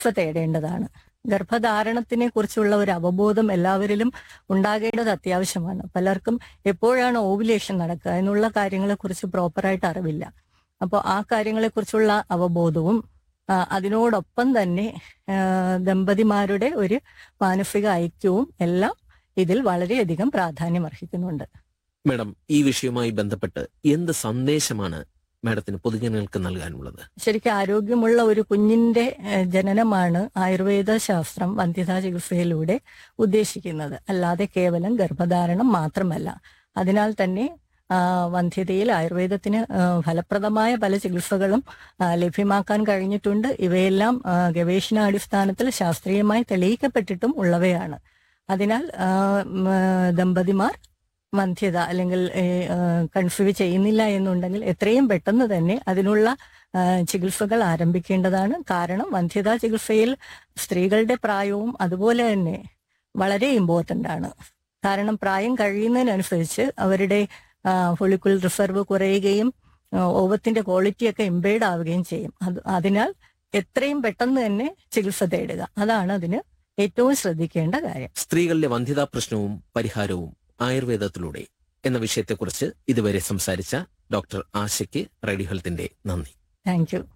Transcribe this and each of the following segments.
ചികിത്സ തേടേണ്ടതാണ് ഗർഭധാരണത്തിനെ കുറിച്ചുള്ള ഒരു അവബോധം എല്ലാവരിലും ഉണ്ടാകേണ്ടത് അത്യാവശ്യമാണ് പലർക്കും എപ്പോഴാണ് ഓവുലേഷൻ നടക്കുക എന്നുള്ള കാര്യങ്ങളെ കുറിച്ച് പ്രോപ്പറായിട്ട് അറിവില്ല അപ്പോൾ ആ കാര്യങ്ങളെക്കുറിച്ചുള്ള അവബോധവും ആ, അതിനോടൊപ്പം തന്നെ ആ, ദമ്പതിമാരുടെ ഒരു മാനസിക ഐക്യവും എല്ലാം ഇതിൽ വളരെയധികം പ്രാധാന്യം അർഹിക്കുന്നുണ്ട് മാഡം ഈ വിഷയവുമായി ബന്ധപ്പെട്ട് എന്ത് സന്ദേശമാണ് മാഡത്തിന് പൊതുജനങ്ങൾക്ക് നൽകാനുള്ളത് ശരിക്കും ആരോഗ്യമുള്ള ഒരു കുഞ്ഞിന്റെ ഏഹ്, ജനനമാണ് ആയുർവേദ ശാസ്ത്രം വന്ധ്യതാ ചികിത്സയിലൂടെ ഉദ്ദേശിക്കുന്നത് അല്ലാതെ കേവലം ഗർഭധാരണം മാത്രമല്ല അതിനാൽ തന്നെ ആ, വന്ധ്യതയിൽ ആയുർവേദത്തിന് ആ, ഫലപ്രദമായ പല ചികിത്സകളും ആ, ലഭ്യമാക്കാൻ കഴിഞ്ഞിട്ടുണ്ട് ഇവയെല്ലാം ആ, ഗവേഷണാടിസ്ഥാനത്തിൽ ശാസ്ത്രീയമായി തെളിയിക്കപ്പെട്ടിട്ടും ഉള്ളവയാണ് അതിനാൽ ആ, ഉം, ആ, ദമ്പതിമാർ വന്ധ്യത അല്ലെങ്കിൽ കൺസീവ് ചെയ്യുന്നില്ല എന്നുണ്ടെങ്കിൽ എത്രയും പെട്ടെന്ന് തന്നെ അതിനുള്ള ആ, ചികിത്സകൾ ആരംഭിക്കേണ്ടതാണ് കാരണം വന്ധ്യതാ ചികിത്സയിൽ സ്ത്രീകളുടെ പ്രായവും അതുപോലെ തന്നെ വളരെ ഇമ്പോർട്ടൻ്റ് ആണ് കാരണം പ്രായം കഴിയുന്നതിനനുസരിച്ച് അവരുടെ ഫൊളിക്കുൽ റിസർവ് കുറയുകയും ആ, ഓവത്തിന്റെ ക്വാളിറ്റിയൊക്കെ ഇമ്പേർഡ് ആവുകയും ചെയ്യും അത് അതിനാൽ എത്രയും പെട്ടെന്ന് തന്നെ ചികിത്സ തേടുക അതാണ് അതിന് ഏറ്റവും ശ്രദ്ധിക്കേണ്ട കാര്യം സ്ത്രീകളിലെ വന്ധ്യതാ പ്രശ്നവും പരിഹാരവും ആയുർവേദത്തിലൂടെ എന്ന വിഷയത്തെക്കുറിച്ച് ഇതുവരെ സംസാരിച്ച ഡോക്ടർ ആശയ്ക്ക് റേഡിയോ ഹെൽത്തിന്റെ നന്ദി താങ്ക് യു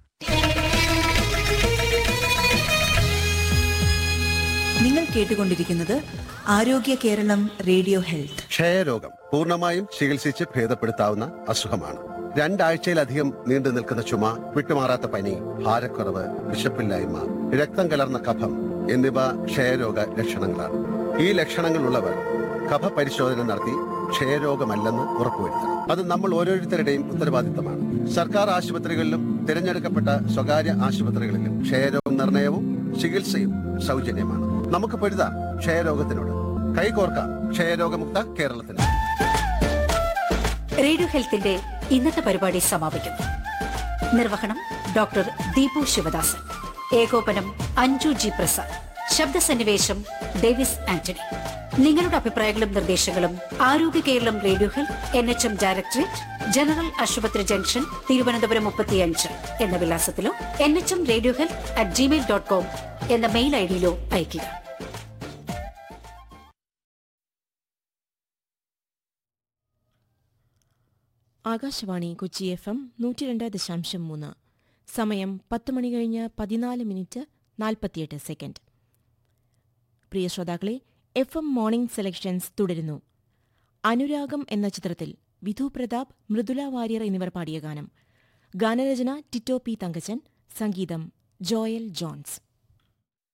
നിങ്ങൾ കേട്ടുകൊണ്ടിരിക്കുന്നത് ആരോഗ്യ കേരളം റേഡിയോ ഹെൽത്ത് ക്ഷയരോഗം പൂർണ്ണമായും ചികിത്സിച്ച് ഭേദപ്പെടുത്താവുന്ന അസുഖമാണ് രണ്ടാഴ്ചയിലധികം നീണ്ടു നിൽക്കുന്ന ചുമ വിട്ടുമാറാത്ത പനി ഭാരക്കുറവ് വിശപ്പില്ലായ്മ രക്തം കലർന്ന കഫം എന്നിവ ക്ഷയരോഗ ലക്ഷണങ്ങളാണ് ഈ ലക്ഷണങ്ങളുള്ളവർ കഫ പരിശോധന നടത്തി ക്ഷയരോഗമല്ലെന്ന് ഉറപ്പുവരുത്തണം അത് നമ്മൾ ഓരോരുത്തരുടെയും ഉത്തരവാദിത്തമാണ് സർക്കാർ ആശുപത്രികളിലും തിരഞ്ഞെടുക്കപ്പെട്ട സ്വകാര്യ ആശുപത്രികളിലും ക്ഷയരോഗ നിർണയവും ചികിത്സയും സൗജന്യമാണ് നമുക്ക് പൊരുതാം ക്ഷയരോഗത്തിനോട് കൈകോർക്കാം ക്ഷയരോഗമുക്ത കേരളത്തിന് റേഡിയോ ഹെൽത്തിന്റെ ഇന്നത്തെ പരിപാടി സമാപിക്കുന്നു നിർവഹണം ഡോക്ടർ ദീപു ശിവദാസൻ ഏകോപനം അഞ്ജു ജി പ്രസാദ് ശബ്ദസന്നിവേശം ഡേവിസ് ആന്റണി നിങ്ങളുടെ അഭിപ്രായങ്ങളും നിർദ്ദേശങ്ങളും Arogya Keralam radio health N H M directorate general ആശുപത്രി ജംഗ്ഷൻ തിരുവനന്തപുരം മുപ്പത്തിയഞ്ച് എന്ന വിലാസത്തിലോ N H M radio health at Gmail dot com എന്ന മെയിൽ ഐ ഡിയിലോ അയയ്ക്കുക ആകാശവാണി കൊച്ചി എഫ് എം നൂറ്റി രണ്ട് ദശാംശം മൂന്ന് സമയം പത്ത് മണി കഴിഞ്ഞ് പതിനാല് മിനിറ്റ് നാൽപ്പത്തിയെട്ട് സെക്കൻഡ് പ്രിയ ശ്രോതാക്കളെ എഫ് എം മോർണിംഗ് സെലക്ഷൻസ് തുടരുന്നു അനുരാഗം എന്ന ചിത്രത്തിൽ വിധു പ്രതാപ് മൃദുല വാര്യർ എന്നിവർ പാടിയ ഗാനം ഗാനരചന ടിറ്റോ പി തങ്കച്ചൻ സംഗീതം ജോയൽ ജോൺസ്